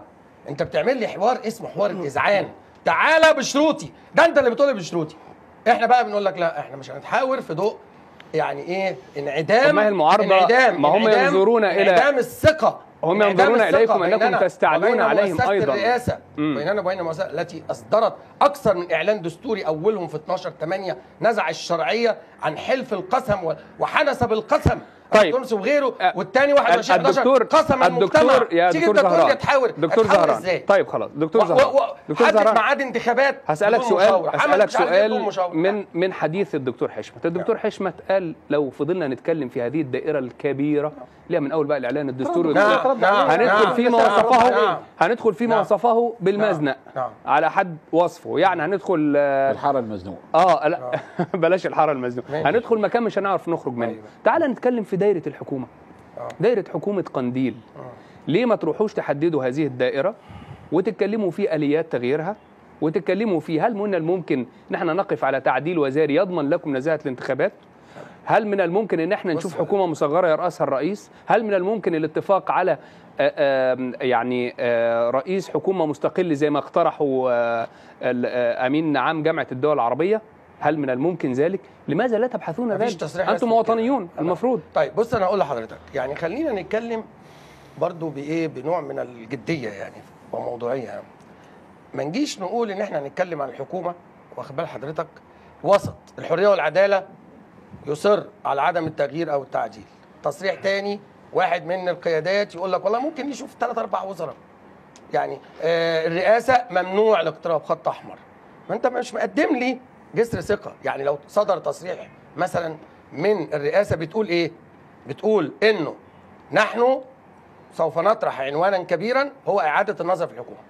انت بتعمل لي حوار اسمه حوار الاذعان تعالى بشروطي ده انت اللي بتقول لي بشروطي احنا بقى بنقول لك لا احنا مش هنتحاور في ضوء يعني ايه انعدام طب ما هي المعارضة- انعدام ما هم انعدام- ينظرون إلى- انعدام الثقه هم انعدام ينظرون الثقة إليكم أنكم بيننا تستعلون وبين عليهم مؤسسة أيضاً. الرئاسه مم. بيننا وبين المؤسسه التي اصدرت اكثر من اعلان دستوري اولهم في 12 8 نزع الشرعيه عن حلف القسم و- وحنس بالقسم طيب. تونس وغيره أه، والتاني 21 11 الدكتور قسم المجتمع الدكتور يا تيجي دكتور انت تقول لي زهران اتحاور دكتور أتحاور زهران ازاي؟ طيب خلاص دكتور و- زهران و- دكتور حدد زهران ميعاد انتخابات هسألك بدون سؤال مشاورة. عمل هسألك مش عارف إيه بدون سؤال مشاورة. من من حديث الدكتور حشمت الدكتور حشمت قال لو فضلنا نتكلم في هذه الدائرة الكبيرة اللي هي من أول بقى الإعلان الدستوري نعم، والدستور. نعم، هندخل نعم، فيما نعم، وصفه نعم. هندخل فيما نعم. وصفه بالمزنق نعم. على حد وصفه يعني هندخل آه، الحاره المزنوقه اه لا بلاش الحاره المزنوق ماشي. هندخل مكان مش هنعرف نخرج منه أيوة. تعال نتكلم في دايره الحكومه آه. دايره حكومه قنديل ليه ما تروحوش تحددوا هذه الدائره وتتكلموا في اليات تغييرها وتتكلموا في هل من الممكن ان احنا نقف على تعديل وزاري يضمن لكم نزاهه الانتخابات هل من الممكن ان احنا نشوف بص- حكومه مصغره يرأسها الرئيس هل من الممكن الاتفاق على آه، آه، يعني آه، رئيس حكومه مستقل زي ما اقترحوا آه، ال- آه، امين عام جامعه الدول العربيه هل من الممكن ذلك لماذا لا تبحثون مفيش ذلك تصريح انتم رسمي مواطنيون كده. المفروض طيب بص انا هقول لحضرتك يعني خلينا نتكلم برضو بايه بنوع من الجديه يعني وموضوعيه يعني. ما نجيش نقول ان احنا هنتكلم عن الحكومه واخد بال حضرتك وسط الحريه والعداله يصر على عدم التغيير او التعديل تصريح تاني واحد من القيادات يقول لك والله ممكن نشوف ثلاث اربع وزراء يعني آه الرئاسه ممنوع الاقتراب خط احمر ما انت مش مقدم لي جسر ثقه يعني لو صدر تصريح مثلا من الرئاسه بتقول ايه بتقول انه نحن سوف نطرح عنوانا كبيرا هو اعاده النظر في الحكومه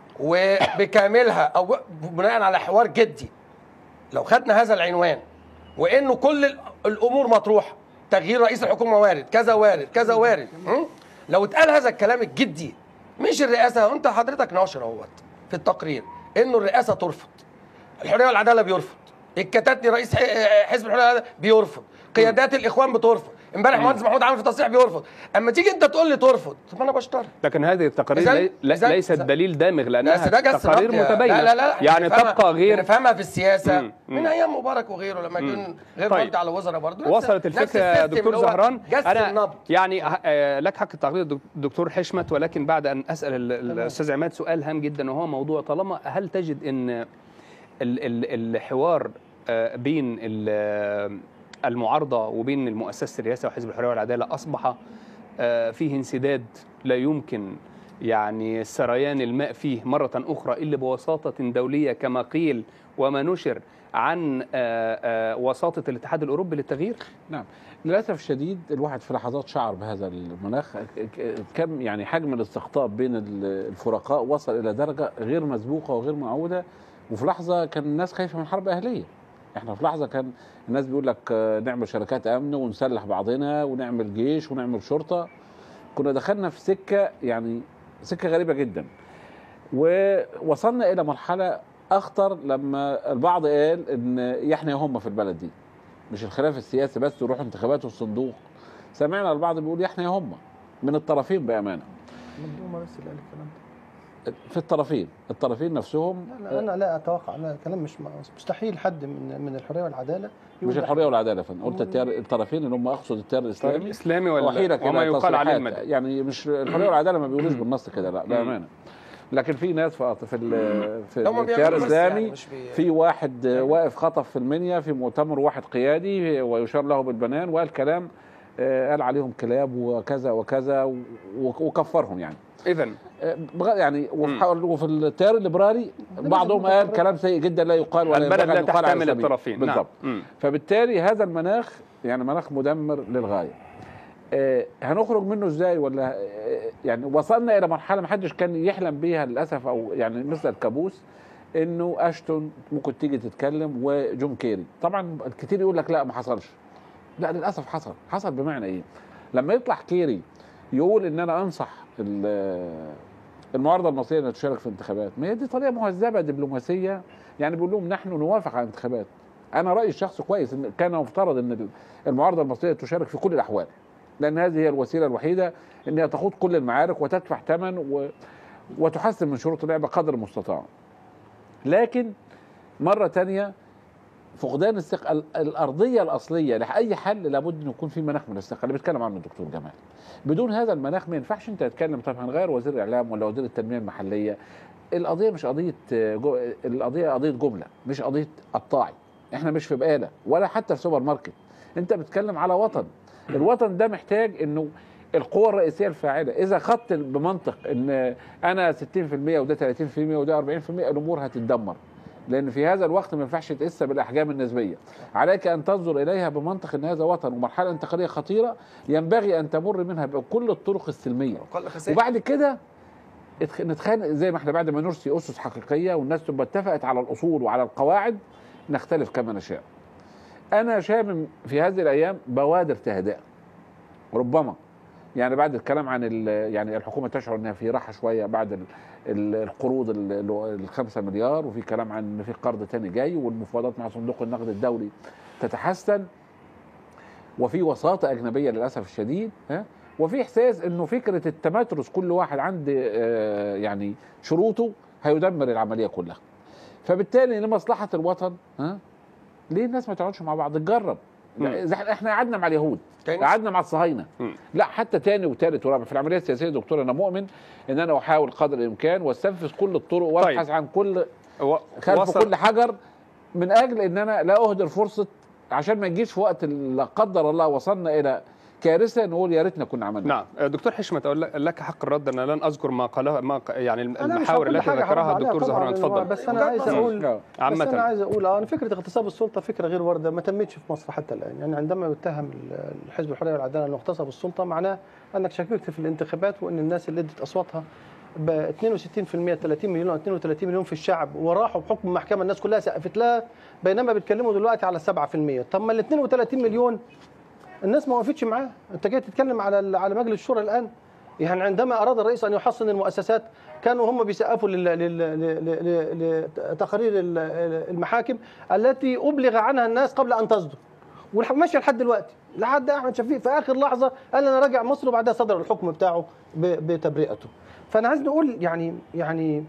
وبكاملها او بناء على حوار جدي لو خدنا هذا العنوان وانه كل ال- الامور مطروحه تغيير رئيس الحكومه وارد كذا وارد كذا وارد م? لو اتقال هذا الكلام الجدي مش الرئاسه انت حضرتك ناشر اهوت في التقرير انه الرئاسه ترفض الحريه والعداله بيرفض الكتاتني رئيس ح- حزب الحريه والعداله بيرفض قيادات الاخوان بترفض امبارح مهندس محمود عامل في تصريح بيرفض اما تيجي انت تقول لي ترفض طب انا بشترط لكن هذه التقارير إذن- لي- لا- إذن- ليست إذن- دليل دامغ بس لانها ده جس تقارير نبض يا- متباينه لا لا لا يعني نفهمها- تبقى غير نفهمها في السياسه مم. من مم. ايام مبارك وغيره لما يكون غير طيب. مجدي على وزراء برضه نفس- وصلت نفس الفكره يا السيستم دكتور اللي هو زهران جس انا النبض يعني آه، لك حق التعقيد الدك- دكتور حشمت ولكن بعد ان اسال ال- الاستاذ عماد سؤال هام جدا وهو موضوع طالما هل تجد ان ال- ال- الحوار آه، بين ال- المعارضه وبين المؤسسه الرئاسه وحزب الحريه والعداله اصبح آه، فيه انسداد لا يمكن يعني سريان الماء فيه مرة أخرى إلا بوساطة دولية كما قيل وما نشر عن آه، آه، وساطة الاتحاد الأوروبي للتغيير نعم للاسف الشديد الواحد في لحظات شعر بهذا المناخ ك- ك- كم يعني حجم الاستقطاب بين ال- الفرقاء وصل الى درجه غير مسبوقه وغير معوده وفي لحظه كان الناس خايفه من حرب اهليه احنا في لحظه كان الناس بيقول لك آه، نعمل شركات امن ونسلح بعضنا ونعمل جيش ونعمل شرطه كنا دخلنا في سكه يعني سكه غريبه جدا ووصلنا الى مرحله اخطر لما البعض قال ان يحنا هم في البلد دي مش الخلاف السياسي بس يروح انتخابات والصندوق سمعنا البعض بيقول احنا يا هم من الطرفين بامانه مندوب بس اللي قال الكلام ده. في الطرفين الطرفين نفسهم لا لا انا لا اتوقع لا كلام مش مستحيل حد من من الحريه والعداله مش يقول الحريه والعداله فن قلت التيار الطرفين اللي هم اقصد التيار الاسلامي الإسلامي وحيلة ولا كده وما يقال عليه تصريحات. المدني يعني مش الحريه والعداله ما بيقولوش بالنص كده لا بامانه لكن في ناس في في ال- في هم التيار بيعملوا بس يعني الاسلامي مش بي- في واحد واقف خطف في المنيا في مؤتمر واحد قيادي ويشار له بالبنان وقال كلام آه، قال عليهم كلاب وكذا وكذا و- وكفرهم يعني إذا آه، بغ- يعني وفي حول- وفي التيار الليبرالي بعضهم قال متفرق. كلام سيء جدا لا يقال ولا البلد ينبغي لا أن يقال على تحتمل السبيل. الطرفين بالضبط نعم. مم. فبالتالي هذا المناخ يعني مناخ مدمر للغايه آه، هنخرج منه ازاي ولا آه، يعني وصلنا الى مرحله ما حدش كان يحلم بيها للاسف او يعني مثل الكابوس انه اشتون ممكن تيجي تتكلم وجون كيري طبعا الكثير يقول لك لا ما حصلش لا للاسف حصل حصل بمعنى ايه لما يطلع كيري يقول ان انا انصح ال- المعارضه المصريه انها تشارك في انتخابات ما هي دي طريقه مهذبه دبلوماسيه يعني بيقول لهم نحن نوافق على الانتخابات انا رايي الشخصي كويس ان كان مفترض ان المعارضه المصريه تشارك في كل الاحوال لان هذه هي الوسيله الوحيده انها تخوض كل المعارك وتدفع ثمن و وتحسن من شروط اللعبه قدر المستطاع لكن مره تانية فقدان الثقه ال- الارضيه الاصليه لاي حل لابد ان يكون في مناخ من الثقه اللي بيتكلم عنه الدكتور جمال بدون هذا المناخ ما ينفعش انت تتكلم طب هنغير وزير الاعلام ولا وزير التنميه المحليه القضيه مش قضيه آه، جو... القضيه قضيه جمله مش قضيه قطاعي احنا مش في بقاله ولا حتى في سوبر ماركت انت بتتكلم على وطن الوطن ده محتاج انه القوى الرئيسيه الفاعله اذا خدت بمنطق ان انا 60% وده 30% وده 40% الامور هتتدمر لان في هذا الوقت ما ينفعش تقيسها بالاحجام النسبيه عليك ان تنظر اليها بمنطق ان هذا وطن ومرحله انتقاليه خطيره ينبغي ان تمر منها بكل الطرق السلميه قل خسائر. وبعد كده اتخ- نتخانق زي ما احنا بعد ما نرسي اسس حقيقيه والناس تبقى اتفقت على الاصول وعلى القواعد نختلف كما نشاء. انا شامم في هذه الايام بوادر تهدئه ربما يعني بعد الكلام عن ال- يعني الحكومه تشعر انها في راحه شويه بعد ال- ال- القروض ال- ال- الخمسة مليار وفي كلام عن ان في قرض تاني جاي والمفاوضات مع صندوق النقد الدولي تتحسن وفي وساطه اجنبيه للاسف الشديد ها وفي احساس انه فكره التماترس كل واحد عند آه، يعني شروطه هيدمر العمليه كلها فبالتالي لمصلحه الوطن ها ليه الناس ما تقعدش مع بعض تجرب مم. زي إحنا- احنا قعدنا مع اليهود تاني؟ قعدنا مع الصهاينه مم. لا حتى تاني وتالت ورابع في العمليه السياسيه يا دكتور انا مؤمن ان انا احاول قدر الامكان واستنفذ كل الطرق وابحث طيب. عن كل و- خلف وصل- كل حجر من اجل ان انا لا اهدر فرصه عشان ما نجيش في وقت لا قدر الله وصلنا الى كارثه نقول يا ريتنا كنا عملنا نعم دكتور حشمت أقول لك- لك حق الرد انا لن اذكر ما قاله ما ق- يعني أنا مش المحاور هقول التي حاجة ذكرها هرد عليها الدكتور طبعاً، زهران اتفضل بس انا عايز اقول آه. بس انا عامة عايز اقول اه انا فكره اغتصاب السلطه فكره غير وارده ما تمتش في مصر حتى الان يعني عندما يتهم الحزب الحريه والعداله انه اغتصب السلطه معناه انك شككت في الانتخابات وان الناس اللي ادت اصواتها ب 62% 30 مليون او 32 مليون في الشعب وراحوا بحكم المحكمه الناس كلها سقفت لها بينما بيتكلموا دلوقتي على 7% طب ما ال 32 مليون الناس ما وقفتش معاه انت جاي تتكلم على على مجلس الشورى الان يعني عندما اراد الرئيس ان يحصن المؤسسات كانوا هم بيسقفوا لل- لل- لل- لل- لتقارير ال- المحاكم التي ابلغ عنها الناس قبل ان تصدر وماشيه لحد دلوقتي لحد احمد شفيق في اخر لحظه قال انا راجع مصر وبعدها صدر الحكم بتاعه ب- بتبرئته فانا عايز نقول يعني يعني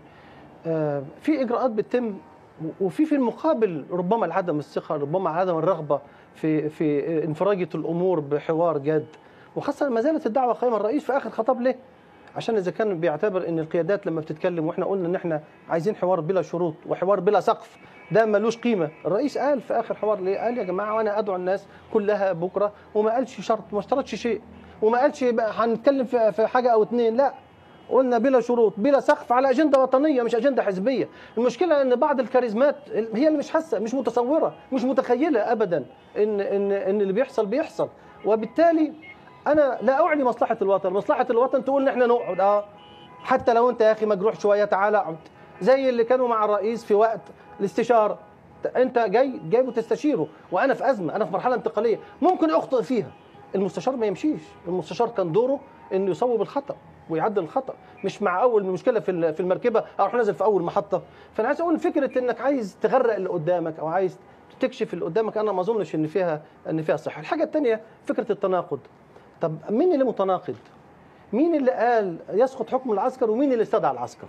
آه، في اجراءات بتتم وفي في المقابل ربما لعدم الثقه ربما عدم الرغبه في في انفراجه الامور بحوار جاد وخاصه ما زالت الدعوه قائمه الرئيس في اخر خطاب له عشان اذا كان بيعتبر ان القيادات لما بتتكلم واحنا قلنا ان احنا عايزين حوار بلا شروط وحوار بلا سقف ده ملوش قيمه الرئيس قال في اخر حوار ليه قال يا جماعه وانا ادعو الناس كلها بكره وما قالش شرط ما اشترطش شيء وما قالش بقى هنتكلم في في حاجه او اتنين لا قلنا بلا شروط بلا سقف على اجنده وطنيه مش اجنده حزبيه المشكله ان بعض الكاريزمات هي اللي مش حاسه مش متصوره مش متخيله ابدا ان ان ان اللي بيحصل بيحصل وبالتالي انا لا اعني مصلحه الوطن مصلحه الوطن تقول ان احنا نقعد اه حتى لو انت يا اخي مجروح شويه تعالى اقعد زي اللي كانوا مع الرئيس في وقت الاستشاره انت جاي جاي وتستشيره وانا في ازمه انا في مرحله انتقاليه ممكن اخطئ فيها المستشار ما يمشيش المستشار كان دوره انه يصوب الخطا ويعدل الخطا مش مع اول مشكله في ال- في المركبه اروح نازل في اول محطه فانا عايز اقول فكره انك عايز تغرق اللي قدامك او عايز تكشف اللي قدامك انا ما اظنش ان فيها ان فيها صحه الحاجه الثانيه فكره التناقض طب مين اللي متناقض مين اللي قال يسقط حكم العسكر ومين اللي استدعى العسكر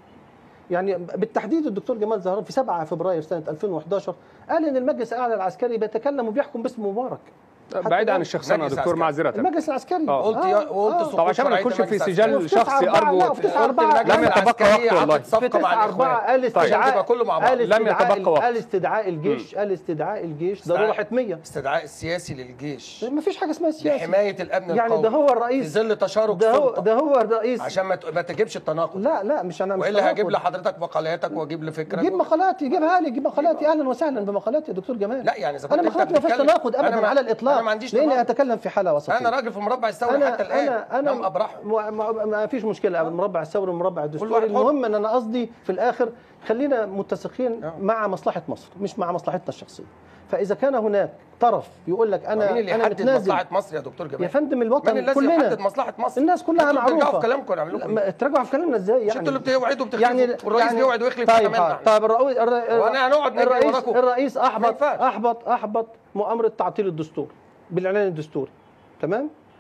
يعني بالتحديد الدكتور جمال زهران في 7 فبراير سنه 2011 قال ان المجلس الاعلى العسكري بيتكلم وبيحكم باسم مبارك بعيد عن لو الشخصنه مجلس دكتور عسكري. معذره المجلس العسكري آه. قلت يا قلت سقوط طب عشان ما شرعية نخش في المجلس سجال العسكري. وفي تسعة شخصي أربعة، ارجو لا، وفي تسعة أربعة. قلت لم المجلس يتبقى العسكري وقت والله. عقد في صفقة مع 9 4 الإخوان. قال عشان استدعاء تبقى كله مع بعض قال لم استدعاء يتبقى وقت. قال استدعاء الجيش قال استدعاء الجيش ضروره استدعاء. حتميه استدعاء السياسي للجيش ما فيش حاجه اسمها سياسه لحماية الأمن يعني القومي ده هو في الرئيس ظل تشارك ده هو السلطة ده هو الرئيس عشان ما ت- ما تجيبش التناقض لا لا مش انا مش والا هجيب تناقض. لحضرتك مقالاتك واجيب لفكرك جيب مقالاتي جيبها لي جيب مقالاتي اهلا وسهلا بمقالاتي يا دكتور جمال لا يعني إذا انا كنت أنت مقالاتي ما فيهاش بتتكلم- تناقض أنا ابدا ما- على الاطلاق أنا ما عنديش لاني تناقض. اتكلم في حاله وسطيه انا راجل في مربع الثوري انا حتى الان انا انا لم ابرحه ما, ما, ما فيش مشكله ابدا مربع الثوري ومربع الدستوري واحد حر. المهم ان انا قصدي في الاخر خلينا متسقين آه. مع مصلحه مصر مش مع مصلحتنا الشخصيه فاذا كان هناك طرف يقول لك انا مين اللي انا يحدد متنازل مصلحة مصر يا دكتور جمال يا فندم من الوطن الذي كلنا يحدد مصلحة مصر الناس كلها انتوا بترجعوا معروفه في كلامكم نعمل لا، لكم ما تراجعوا في كلامنا ازاي يعني مش انتوا اللي بتوعدوا وبتخلفوا يعني والرئيس بيوعد ويخلف طيب احنا مالنا؟ طيب الرئيس الر- وانا هنقعد نجري الرئيس وراكم؟ الرئيس ما احبط ينفعش. احبط احبط مؤامره تعطيل الدستور بالاعلان الدستوري تمام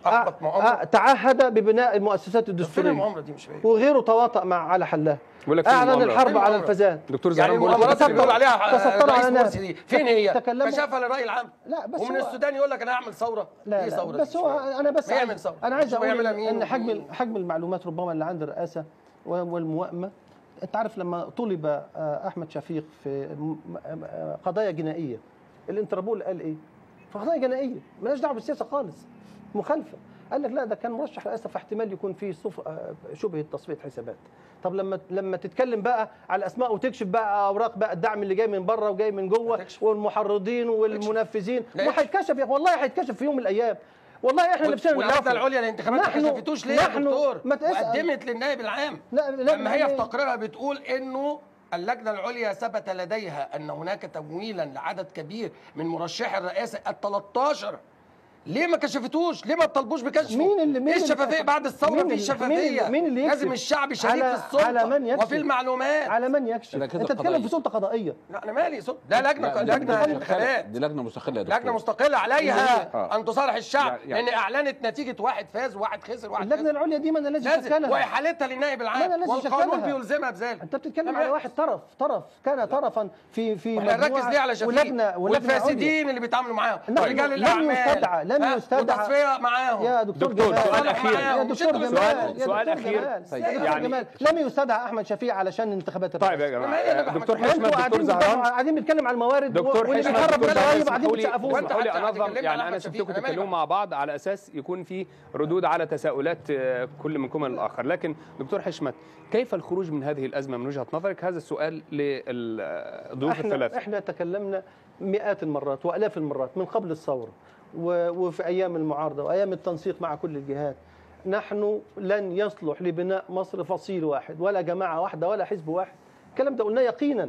احبط آه، مؤامره تعهد ببناء المؤسسات فين الدستوريه المؤامره دي مش فاهم وغيره تواطأ مع على حلها بيقول لك فين اعلن المؤامرة؟ الحرب فين على المؤامرة؟ الفساد دكتور يعني زهران بيقول لك المؤامرات اللي فين بتقول عليها تستروا رئيس على مرسي دي فين هي؟ تكلموا- كشفها للراي العام لا، بس ومن هو- السودان يقول لك انا هعمل ثوره لا ايه لا ثوره بس دي؟ هو مش فاهم. انا بس ما عايز يعمل ثوره انا عايز شوف اقول يعملها مين ان حجم ومين. حجم المعلومات ربما اللي عند الرئاسه والموائمه انت عارف لما طلب آه، احمد شفيق في م- آه، قضايا جنائيه الانتربول قال ايه؟ في قضايا جنائيه مالهاش دعوه بالسياسه خالص مخالفه قال لك لا ده كان مرشح رئاسه فاحتمال يكون فيه صف... آه، شبهه تصفيه حسابات طب لما لما تتكلم بقى على الاسماء وتكشف بقى اوراق بقى الدعم اللي جاي من بره وجاي من جوه هتكشف. والمحرضين والمنفذين لا ما يكشف. هيتكشف يا أخي، والله هيتكشف في يوم من الايام والله احنا نفسنا واللجنه نعرفه. العليا للانتخابات ما نحن- كشفتوش ليه يا نحن- دكتور؟ ما تسأل. وقدمت للنائب العام لا لا لما هي في لا- تقريرها بتقول انه اللجنه العليا ثبت لديها ان هناك تمويلا لعدد كبير من مرشحي الرئاسه ال 13 ليه ما كشفتوش؟ ليه ما طلبوش بكشفه؟ مين اللي- مين ايه اللي الشفافيه كشف؟ بعد الثوره مين في اللي- شفافيه مين اللي- مين اللي يكشف؟ لازم الشعب شريك على- في السلطه على من يكشف؟ وفي المعلومات على من يكشف ده كده انت بتتكلم قضية. في سلطه قضائيه لا انا مالي سلطه ده لجنه لا، دي لجنه مستقلة. انتخابات دي لجنه مستقله يا دكتور لجنه مستقله عليها آه. ان تصالح الشعب يعني- يعني- لان اعلنت نتيجه واحد فاز وواحد خسر وواحد اللجنه خسر العليا دي من الذي لازم شكلها واحالتها للنائب من العام الذي والقانون شكلها؟ بيلزمها بذلك انت بتتكلم تمام. على واحد طرف طرف كان طرفا في في واحنا نركز مجموعة ليه على شفيق ولجنه ولجنه عليا. والفاسدين اللي بيتعاملوا معاهم نحن ورجال لم الاعمال يستدعى- لم ها؟ يستدعى- وتصفيه معاهم يا دكتور, دكتور، جمال سؤال يا أخير. يا دكتور سؤال- جمال سؤال- يا سؤال دكتور أخير. جمال. طيب، يا دكتور يعني- جمال لم يستدعى احمد شفيق علشان انتخابات طيب يا الرئاسة. ما هي جماعه ده دكتور بقى- حشمت انتوا دكتور قاعدين زهران قاعدين بنتكلم على الموارد دكتور واللي حشمت بيخرب دكتور بلد زهران قريب قاعدين اسمحوا لي بتسقفوا وأنت اسمحوا لي حتى انظم هتكلمنا يعني على انا أحمد شفيق، سبتكم أنا مالي تتكلموا مع بعض على اساس يكون في ردود على تساؤلات آه، كل منكم الاخر لكن دكتور حشمت كيف الخروج من هذه الازمه من وجهه نظرك هذا السؤال للضيوف احنا الثلاثه احنا تكلمنا مئات المرات والاف المرات من قبل الثوره و- وفي ايام المعارضه وايام التنسيق مع كل الجهات نحن لن يصلح لبناء مصر فصيل واحد ولا جماعه واحده ولا حزب واحد الكلام ده قلناه يقينا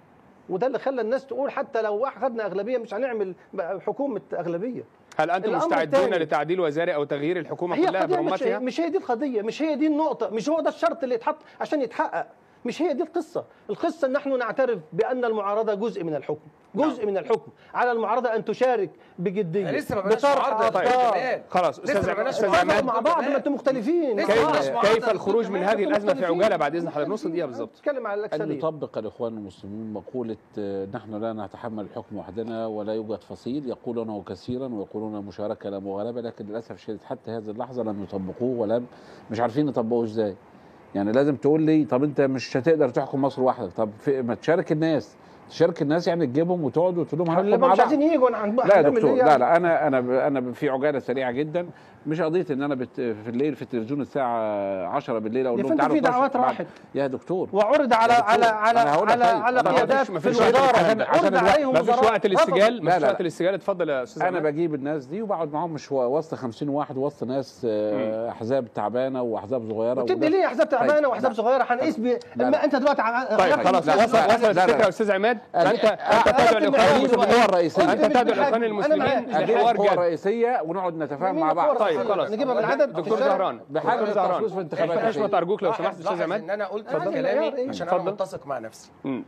وده اللي خلى الناس تقول حتى لو اخذنا اغلبيه مش هنعمل حكومه اغلبيه هل انتم الأمر مستعدون الثاني. لتعديل وزاري او تغيير الحكومه هي كلها قضية مش, برمتها مش هي دي القضية مش هي دي النقطة مش هو ده الشرط اللي يتحط عشان يتحقق مش هي دي القصة القصة ان نحن نعترف بأن المعارضة جزء من الحكم جزء من الحكم على المعارضة أن تشارك بجدية لسه ما بقاش بطرح معارضة يا دكتور أفكار. جمال. خلاص لسه استاذ ما بقناش استاذ معارضة. عماد مع بعض ما انتم مختلفين لسه ما بقناش كيف معارضة. كيف الخروج من هذه الازمه في عجاله بعد اذن حضرتك نص دقيقه بالظبط نتكلم على أن الأكثرية يطبق الإخوان المسلمون مقولة آه، نحن لا نتحمل الحكم وحدنا ولا يوجد فصيل يقولونه كثيرا ويقولون مشاركة لا مغالبة لكن للأسف الشديد حتى هذه اللحظة لم يطبقوه ولم مش عارفين يطبقوه إزاي يعني لازم تقول لي طب أنت مش هتقدر تحكم مصر وحدك طب في ما تشارك الناس تشارك الناس يعني تجيبهم وتقعد وتقول لهم اللي هنحكم مع مش بعض عايزين يجوا عن لا يا دكتور لا لا انا انا انا في عجاله سريعه جدا مش قضيه ان انا بت في الليل في التلفزيون الساعه 10 بالليل اقول يا لهم فندم تعالوا في دعوات 12 بعد- راحت. يا دكتور وعرض على يا دكتور، على على أنا هقول لك على طيب. على أنا قيادات ما في فيش وقت الإدارة للكلام ده. عشان عرض الوقت. عليهم ما فيش وزراء وقت الاستجال ما لا، فيش لا. وقت الاستجال اتفضل يا استاذ انا عماد. بجيب الناس دي وبقعد معاهم مش وسط 50 واحد وسط ناس آه، احزاب تعبانه واحزاب صغيره وتدي وده- ليه احزاب تعبانه طيب، واحزاب لا. صغيره هنقيس ب... لا. ما انت دلوقتي ع- طيب غيرت خلاص المسألة. وصل لا، وصلت لا، لا. الفكره يا استاذ عماد أجي- انت انت أ- تدعو أقدم الاخوان الحديث اجيب القوى المسلمين الرئيسيه انت تدعو الاخوان أنا المسلمين معاك. اجيب لحوار القوى جاد الرئيسيه ونقعد نتفاهم مين مع القوى بعض طيب الرئيسية؟ خلاص نجيبها بالعدد دكتور في الشارع. زهران بحاجة دكتور زهران التخصص في انتخابات دكتور حشمت الشيء. ارجوك لو لاحظ- سمحت استاذ لاحظ عماد ان انا قلت اتفضل. في كلامي إيه؟ عشان انا اتفضل. متسق مع نفسي مم.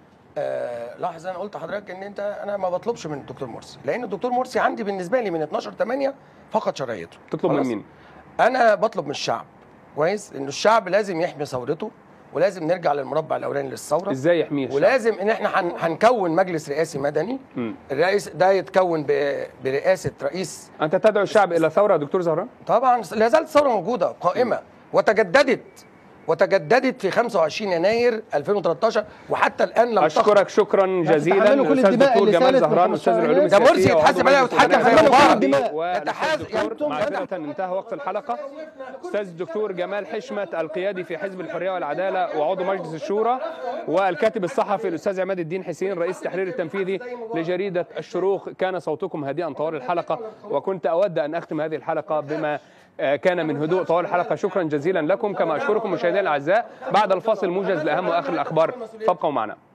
آه لاحظ انا قلت لحضرتك ان انت انا ما بطلبش من الدكتور مرسي لان الدكتور مرسي عندي بالنسبه لي من 12 8 فقد شرعيته تطلب من خلاص؟ مين؟ انا بطلب من الشعب كويس ان الشعب لازم يحمي ثورته ولازم نرجع للمربع الاولاني للثوره ازاي يحميه الشعب؟ ولازم ان احنا هن- هنكون مجلس رئاسي مدني مم. الرئيس ده يتكون ب- برئاسه رئيس انت تدعو الشعب الى ثوره يا دكتور زهران؟ طبعا لا زالت الثوره موجوده قائمه وتجددت وتجددت في 25 يناير 2013 وحتى الان لم تخرج اشكرك شكرا جزيلا تتحملوا كل الاستاذ الدماء دكتور اللي جمال سالت من زهران استاذ 15 العلوم ده مرسي السياسيه يتحاسب وعضو عليه مجلس ويتحكم الإدارة زي مبارك. الرئيسي يتحاسب- والاستاذ يعني الدكتور معذره انتهى وقت الحلقه استاذ الدكتور جمال حشمت القيادي في حزب الحريه والعداله وعضو مجلس الشورى والكاتب الصحفي الاستاذ عماد الدين حسين رئيس التحرير التنفيذي لجريده الشروق كان صوتكم هادئا طوال الحلقه وكنت اود ان اختم هذه الحلقه بما آه، كان من هدوء طوال الحلقه شكرا جزيلا لكم كما اشكركم مشاهدينا الاعزاء بعد الفاصل موجز لاهم واخر الاخبار فابقوا معنا